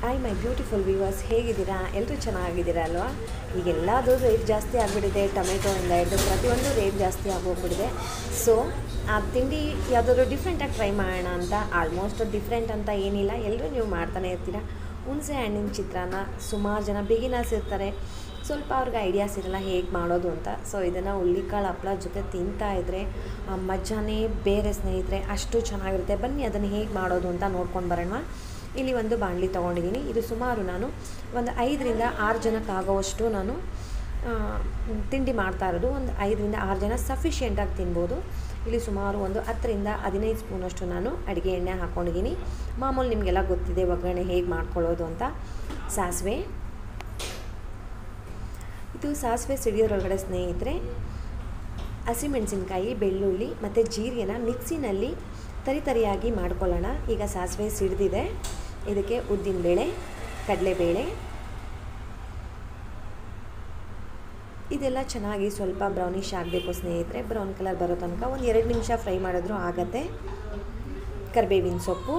hi my beautiful viewers ಹೇಗಿದ್ದೀರಾ ಎಲ್ಲರೂ ಚೆನ್ನಾಗಿದ್ದೀರಾ ಅಲ್ವಾ ಈಗ ಎಲ್ಲದೂ ರೇಟ್ ಜಾಸ್ತಿ ಆಗಿಬಿಟ್ಟಿದೆ ಟೊಮೆಟೊಯಿಂದ ಹಿಡಿದು ಪ್ರತಿಯೊಂದು ರೇಟ್ ಜಾಸ್ತಿ ಆಗೋಗ್ಬಿಟ್ಟಿದೆ ಸೊ ಆ ತಿಂಡಿ ಯಾವುದಾದ್ರು ಡಿಫ್ರೆಂಟಾಗಿ ಟ್ರೈ ಮಾಡೋಣ ಅಂತ ಆಲ್ಮೋಸ್ಟ್ ಡಿಫ್ರೆಂಟ್ ಅಂತ ಏನಿಲ್ಲ ಎಲ್ಲರೂ ನೀವು ಮಾಡ್ತಾನೆ ಇರ್ತೀರಾ ಹುಣಸೆ ಹಣ್ಣಿನ ಚಿತ್ರಾನ್ನ ಸುಮಾರು ಜನ ಬಿಗಿನರ್ಸ್ ಇರ್ತಾರೆ ಸ್ವಲ್ಪ ಅವ್ರಿಗೆ ಐಡಿಯಾಸ್ ಇರಲ್ಲ ಹೇಗೆ ಮಾಡೋದು ಅಂತ ಸೊ ಇದನ್ನು ಹುಳ್ಳಿಕಾಳು ಹಪ್ಪಳ ಜೊತೆ ತಿಂತಾ ಇದ್ದರೆ ಆ ಮಜಾನೇ ಬೇರೆ ಸ್ನೇಹಿತರೆ ಅಷ್ಟು ಚೆನ್ನಾಗಿರುತ್ತೆ ಬನ್ನಿ ಅದನ್ನು ಹೇಗೆ ಮಾಡೋದು ಅಂತ ನೋಡ್ಕೊಂಡು ಬರೋಣ ಇಲ್ಲಿ ಒಂದು ಬಾಣಲಿ ತೊಗೊಂಡಿದ್ದೀನಿ ಇದು ಸುಮಾರು ನಾನು ಒಂದು ಐದರಿಂದ ಆರು ಜನಕ್ಕೆ ಆಗೋವಷ್ಟು ನಾನು ಆ, ತಿಂಡಿ ಮಾಡ್ತಾ ಇರೋದು ಒಂದು ಐದರಿಂದ ಆರು ಜನ ಸಫಿಷಿಯೆಂಟಾಗಿ ತಿನ್ಬೋದು ಇಲ್ಲಿ ಸುಮಾರು ಒಂದು ಹತ್ತರಿಂದ ಹದಿನೈದು ಸ್ಪೂನಷ್ಟು ನಾನು ಅಡುಗೆ ಎಣ್ಣೆ ಹಾಕ್ಕೊಂಡಿದ್ದೀನಿ ಮಾಮೂಲು ನಿಮಗೆಲ್ಲ ಗೊತ್ತಿದೆ ಒಗ್ಗರಣೆ ಹೇಗೆ ಮಾಡ್ಕೊಳ್ಳೋದು ಅಂತ ಸಾಸಿವೆ ಇದು ಸಾಸಿವೆ ಸಿಡಿಯೋರೊಳಗಡೆ ಸ್ನೇಹಿತರೆ ಹಸಿಮೆಣಸಿನ್ಕಾಯಿ ಬೆಳ್ಳುಳ್ಳಿ ಮತ್ತು ಜೀರಿಗೆನ ಮಿಕ್ಸಿನಲ್ಲಿ ತರಿತರಿಯಾಗಿ ಮಾಡ್ಕೊಳ್ಳೋಣ ಈಗ ಸಾಸಿವೆ ಸಿಡಿದಿದೆ ಇದಕ್ಕೆ ಉದ್ದಿನಬೇಳೆ ಕಡಲೆಬೇಳೆ ಇದೆಲ್ಲ ಚೆನ್ನಾಗಿ ಸ್ವಲ್ಪ ಬ್ರೌನಿಷ್ ಆಗಬೇಕು ಸ್ನೇಹಿತರೆ ಬ್ರೌನ್ ಕಲರ್ ಬರೋ ತನಕ ಒಂದು ಎರಡು ನಿಮಿಷ ಫ್ರೈ ಮಾಡಿದ್ರೂ ಆಗತ್ತೆ ಕರಿಬೇವಿನ ಸೊಪ್ಪು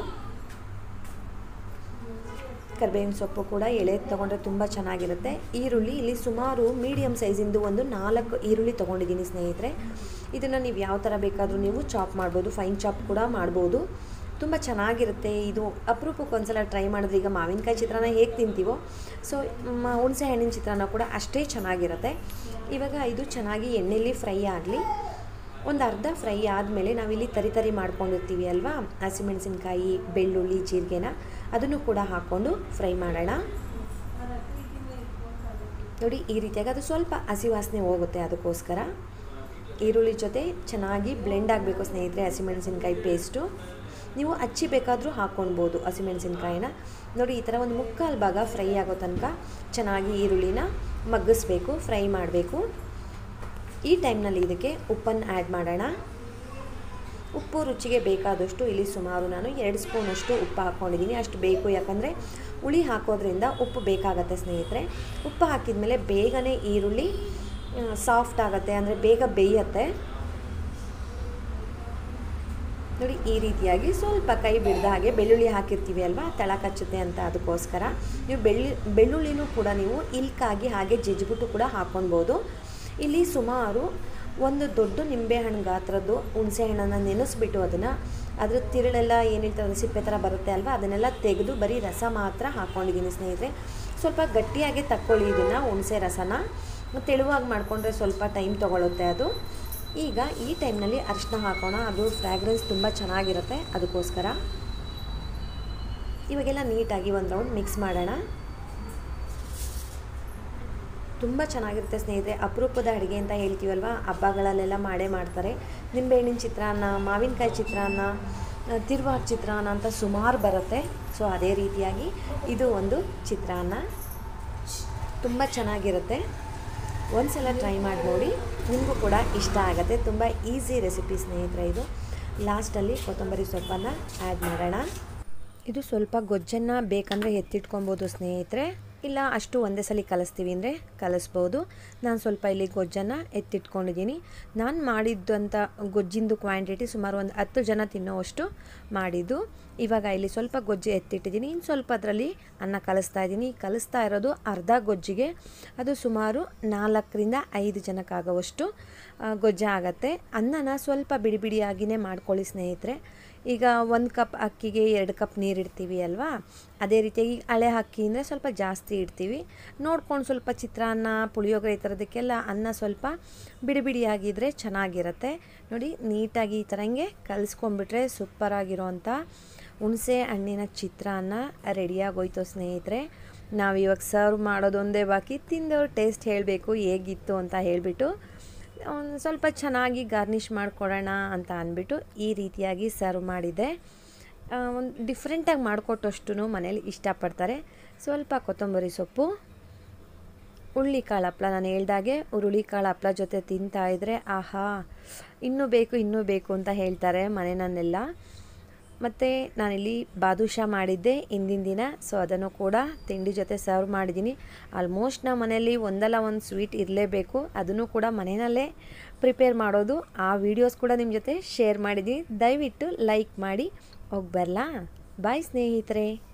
ಕರಿಬೇವಿನ ಸೊಪ್ಪು ಕೂಡ ಎಳೆ ತೊಗೊಂಡ್ರೆ ತುಂಬ ಚೆನ್ನಾಗಿರುತ್ತೆ ಈರುಳ್ಳಿ ಇಲ್ಲಿ ಸುಮಾರು ಮೀಡಿಯಮ್ ಸೈಜಿಂದು ಒಂದು ನಾಲ್ಕು ಈರುಳ್ಳಿ ತೊಗೊಂಡಿದ್ದೀನಿ ಸ್ನೇಹಿತರೆ ಇದನ್ನು ನೀವು ಯಾವ ಥರ ಬೇಕಾದರೂ ನೀವು ಚಾಪ್ ಮಾಡ್ಬೋದು ಫೈನ್ ಚಾಪ್ ಕೂಡ ಮಾಡ್ಬೋದು ತುಂಬ ಚೆನ್ನಾಗಿರುತ್ತೆ ಇದು ಅಪರೂಪಕ್ಕೆ ಒಂದ್ಸಲ ಟ್ರೈ ಮಾಡಿದ್ರೆ ಈಗ ಮಾವಿನಕಾಯಿ ಚಿತ್ರಾನ್ನ ಹೇಗೆ ತಿಂತೀವೋ ಸೊ ಮ ಹುಣಸೆ ಹಣ್ಣಿನ ಚಿತ್ರಾನ್ನ ಕೂಡ ಅಷ್ಟೇ ಚೆನ್ನಾಗಿರುತ್ತೆ ಇವಾಗ ಇದು ಚೆನ್ನಾಗಿ ಎಣ್ಣೆಯಲ್ಲಿ ಫ್ರೈ ಆಗಲಿ ಒಂದು ಅರ್ಧ ಫ್ರೈ ಆದಮೇಲೆ ನಾವಿಲ್ಲಿ ತರಿ ತರಿ ಮಾಡ್ಕೊಂಡಿರ್ತೀವಿ ಅಲ್ವಾ ಹಸಿಮೆಣಸಿನ್ಕಾಯಿ ಬೆಳ್ಳುಳ್ಳಿ ಜೀರಿಗೆನ ಅದನ್ನು ಕೂಡ ಹಾಕ್ಕೊಂಡು ಫ್ರೈ ಮಾಡೋಣ ನೋಡಿ ಈ ರೀತಿಯಾಗಿ ಅದು ಸ್ವಲ್ಪ ಹಸಿ ವಾಸನೆ ಹೋಗುತ್ತೆ ಅದಕ್ಕೋಸ್ಕರ ಈರುಳ್ಳಿ ಜೊತೆ ಚೆನ್ನಾಗಿ ಬ್ಲೆಂಡ್ ಆಗಬೇಕು ಸ್ನೇಹಿತರೆ ಹಸಿಮೆಣಸಿನ್ಕಾಯಿ ಪೇಸ್ಟು ನೀವು ಹಚ್ಚಿ ಬೇಕಾದರೂ ಹಾಕ್ಕೊಳ್ಬೋದು ಹಸಿಮೆಣಸಿನ್ಕಾಯಿನ ನೋಡಿ ಈ ಥರ ಒಂದು ಮುಕ್ಕಾಲು ಭಾಗ ಫ್ರೈ ಆಗೋ ತನಕ ಚೆನ್ನಾಗಿ ಈರುಳ್ಳಿನ ಮಗ್ಗಿಸ್ಬೇಕು ಫ್ರೈ ಮಾಡಬೇಕು ಈ ಟೈಮ್ನಲ್ಲಿ ಇದಕ್ಕೆ ಉಪ್ಪನ್ನು ಆ್ಯಡ್ ಮಾಡೋಣ ಉಪ್ಪು ರುಚಿಗೆ ಬೇಕಾದಷ್ಟು ಇಲ್ಲಿ ಸುಮಾರು ನಾನು ಎರಡು ಸ್ಪೂನಷ್ಟು ಉಪ್ಪು ಹಾಕ್ಕೊಂಡಿದ್ದೀನಿ ಅಷ್ಟು ಬೇಕು ಯಾಕಂದರೆ ಹುಳಿ ಹಾಕೋದ್ರಿಂದ ಉಪ್ಪು ಬೇಕಾಗತ್ತೆ ಸ್ನೇಹಿತರೆ ಉಪ್ಪು ಹಾಕಿದ ಮೇಲೆ ಬೇಗನೆ ಈರುಳ್ಳಿ ಸಾಫ್ಟ್ ಆಗುತ್ತೆ ಅಂದರೆ ಬೇಗ ಬೇಯತ್ತೆ ನೋಡಿ ಈ ರೀತಿಯಾಗಿ ಸ್ವಲ್ಪ ಕೈ ಬಿಡ್ದ ಹಾಗೆ ಬೆಳ್ಳುಳ್ಳಿ ಹಾಕಿರ್ತೀವಿ ಅಲ್ವಾ ತಳ ಕಚ್ಚುತ್ತೆ ಅಂತ ಅದಕ್ಕೋಸ್ಕರ ನೀವು ಬೆಳ್ಳಿ ಬೆಳ್ಳುಳ್ಳಿನೂ ಕೂಡ ನೀವು ಇಲ್ಕಾಗಿ ಹಾಗೆ ಜಜ್ಜಿಬಿಟ್ಟು ಕೂಡ ಹಾಕ್ಕೊಳ್ಬೋದು ಇಲ್ಲಿ ಸುಮಾರು ಒಂದು ದೊಡ್ಡ ನಿಂಬೆಹಣ್ಣು ಗಾತ್ರದ್ದು ಹುಣಸೆ ಹಣ್ಣನ್ನು ನೆನೆಸ್ಬಿಟ್ಟು ಅದನ್ನು ಅದ್ರ ತಿರುಳೆಲ್ಲ ಏನಿರ್ತದೆ ಸಿಪ್ಪೆ ಥರ ಬರುತ್ತೆ ಅಲ್ವಾ ಅದನ್ನೆಲ್ಲ ತೆಗೆದು ಬರೀ ರಸ ಮಾತ್ರ ಹಾಕ್ಕೊಂಡಿದ್ದೀನಿ ಸ್ನೇಹಿತರೆ ಸ್ವಲ್ಪ ಗಟ್ಟಿಯಾಗಿ ತಕ್ಕೊಳ್ಳಿ ಇದನ್ನು ಹುಣಸೆ ರಸನ ತೆಳುವಾಗಿ ಮಾಡಿಕೊಂಡ್ರೆ ಸ್ವಲ್ಪ ಟೈಮ್ ತೊಗೊಳುತ್ತೆ ಅದು ಈಗ ಈ ಟೈಮ್ನಲ್ಲಿ ಅರಿಶಿನ ಹಾಕೋಣ ಅದು ಫ್ರ್ಯಾಗ್ರೆನ್ಸ್ ತುಂಬ ಚೆನ್ನಾಗಿರುತ್ತೆ ಅದಕ್ಕೋಸ್ಕರ ಇವಾಗೆಲ್ಲ ನೀಟಾಗಿ ಒಂದು ರೌಂಡ್ ಮಿಕ್ಸ್ ಮಾಡೋಣ ತುಂಬ ಚೆನ್ನಾಗಿರುತ್ತೆ ಸ್ನೇಹಿತರೆ ಅಪರೂಪದ ಅಡುಗೆ ಅಂತ ಹೇಳ್ತೀವಲ್ವ ಹಬ್ಬಗಳಲ್ಲೆಲ್ಲ ಮಾಡೇ ಮಾಡ್ತಾರೆ ನಿಂಬೆಹಣ್ಣಿನ ಚಿತ್ರಾನ್ನ ಮಾವಿನಕಾಯಿ ಚಿತ್ರಾನ್ನ ತಿರುವಾರ ಚಿತ್ರಾನ್ನ ಅಂತ ಸುಮಾರು ಬರುತ್ತೆ ಸೊ ಅದೇ ರೀತಿಯಾಗಿ ಇದು ಒಂದು ಚಿತ್ರಾನ್ನ ತುಂಬ ಚೆನ್ನಾಗಿರುತ್ತೆ ಒಂದ್ಸಲ ಟ್ರೈ ಮಾಡಿ ನೋಡಿ ನಿಮಗೂ ಕೂಡ ಇಷ್ಟ ಆಗುತ್ತೆ ತುಂಬ ಈಸಿ ರೆಸಿಪಿ ಸ್ನೇಹಿತರೆ ಇದು ಲಾಸ್ಟಲ್ಲಿ ಕೊತ್ತಂಬರಿ ಸೊಪ್ಪನ್ನು ಆ್ಯಡ್ ಮಾಡೋಣ ಇದು ಸ್ವಲ್ಪ ಗೊಜ್ಜನ್ನು ಬೇಕಂದರೆ ಎತ್ತಿಟ್ಕೊಬೋದು ಸ್ನೇಹಿತರೆ ಇಲ್ಲ ಅಷ್ಟು ಒಂದೇ ಸಲ ಕಲಿಸ್ತೀವಿ ಅಂದರೆ ಕಲಿಸ್ಬೋದು ನಾನು ಸ್ವಲ್ಪ ಇಲ್ಲಿ ಗೊಜ್ಜನ್ನು ಎತ್ತಿಟ್ಕೊಂಡಿದ್ದೀನಿ ನಾನು ಮಾಡಿದ್ದಂಥ ಗೊಜ್ಜಿಂದು ಕ್ವಾಂಟಿಟಿ ಸುಮಾರು ಒಂದು ಹತ್ತು ಜನ ತಿನ್ನೋವಷ್ಟು ಮಾಡಿದ್ದು ಇವಾಗ ಇಲ್ಲಿ ಸ್ವಲ್ಪ ಗೊಜ್ಜು ಎತ್ತಿಟ್ಟಿದ್ದೀನಿ ಇನ್ನು ಸ್ವಲ್ಪ ಅದರಲ್ಲಿ ಅನ್ನ ಕಲಿಸ್ತಾ ಇದ್ದೀನಿ ಕಲಿಸ್ತಾ ಇರೋದು ಅರ್ಧ ಗೊಜ್ಜಿಗೆ ಅದು ಸುಮಾರು ನಾಲ್ಕರಿಂದ ಐದು ಜನಕ್ಕಾಗುವಷ್ಟು ಗೊಜ್ಜೆ ಆಗುತ್ತೆ ಅನ್ನನ ಸ್ವಲ್ಪ ಬಿಡಿ ಬಿಡಿಯಾಗಿಯೇ ಮಾಡ್ಕೊಳ್ಳಿ ಸ್ನೇಹಿತರೆ ಈಗ ಒಂದು ಕಪ್ ಅಕ್ಕಿಗೆ ಎರಡು ಕಪ್ ನೀರು ಇಡ್ತೀವಿ ಅಲ್ವಾ ಅದೇ ರೀತಿಯಾಗಿ ಹಳೆ ಅಕ್ಕಿ ಅಂದರೆ ಸ್ವಲ್ಪ ಜಾಸ್ತಿ ಇಡ್ತೀವಿ ನೋಡ್ಕೊಂಡು ಸ್ವಲ್ಪ ಚಿತ್ರಾನ್ನ ಪುಳಿಯೋಗರೆ ಈ ಥರದಕ್ಕೆಲ್ಲ ಅನ್ನ ಸ್ವಲ್ಪ ಬಿಡಿ ಬಿಡಿಯಾಗಿದ್ದರೆ ಚೆನ್ನಾಗಿರುತ್ತೆ ನೋಡಿ ನೀಟಾಗಿ ಈ ಥರ ಹಿಂಗೆ ಕಲಿಸ್ಕೊಂಡ್ಬಿಟ್ರೆ ಸೂಪರಾಗಿರೋವಂಥ ಹುಣಸೆ ಹಣ್ಣಿನ ಚಿತ್ರಾನ್ನ ರೆಡಿಯಾಗೋಯ್ತು ಸ್ನೇಹಿತರೆ ನಾವು ಇವಾಗ ಸರ್ವ್ ಮಾಡೋದೊಂದೇ ಬಾಕಿ ತಿಂದವ್ರು ಟೇಸ್ಟ್ ಹೇಳಬೇಕು ಹೇಗಿತ್ತು ಅಂತ ಹೇಳಿಬಿಟ್ಟು ಒಂದು ಸ್ವಲ್ಪ ಚೆನ್ನಾಗಿ ಗಾರ್ನಿಷ್ ಮಾಡಿಕೊಡೋಣ ಅಂತ ಅಂದ್ಬಿಟ್ಟು ಈ ರೀತಿಯಾಗಿ ಸರ್ವ್ ಮಾಡಿದ್ದೆ ಒಂದು ಡಿಫ್ರೆಂಟಾಗಿ ಮಾಡಿಕೊಟ್ಟಷ್ಟು ಮನೇಲಿ ಇಷ್ಟಪಡ್ತಾರೆ ಸ್ವಲ್ಪ ಕೊತ್ತಂಬರಿ ಸೊಪ್ಪು ಹುರುಳಿಕಾಳು ಹಪ್ಳ ನಾನು ಹೇಳ್ದಾಗೆ ಹುರುಳಿಕಾಳು ಹಪ್ಳ ಜೊತೆ ತಿಂತಾ ಇದ್ದರೆ ಆಹಾ ಇನ್ನೂ ಬೇಕು ಇನ್ನೂ ಬೇಕು ಅಂತ ಹೇಳ್ತಾರೆ ಮನೆಯನ್ನೆಲ್ಲ ಮತ್ತು ನಾನಿಲ್ಲಿ ಬಾದುಷಾ ಮಾಡಿದ್ದೆ ಹಿಂದಿನ ದಿನ ಸೊ ಅದನ್ನು ಕೂಡ ತಿಂಡಿ ಜೊತೆ ಸರ್ವ್ ಮಾಡಿದ್ದೀನಿ ಆಲ್ಮೋಸ್ಟ್ ನಮ್ಮ ಮನೆಯಲ್ಲಿ ಒಂದಲ್ಲ ಒಂದು ಸ್ವೀಟ್ ಇರಲೇಬೇಕು ಅದನ್ನು ಕೂಡ ಮನೆಯಲ್ಲೇ ಪ್ರಿಪೇರ್ ಮಾಡೋದು ಆ ವಿಡಿಯೋಸ್ ಕೂಡ ನಿಮ್ಮ ಜೊತೆ ಶೇರ್ ಮಾಡಿದ್ದೀನಿ ದಯವಿಟ್ಟು ಲೈಕ್ ಮಾಡಿ ಹೋಗಿ ಬರಲಾ ಬಾಯ್ ಸ್ನೇಹಿತರೆ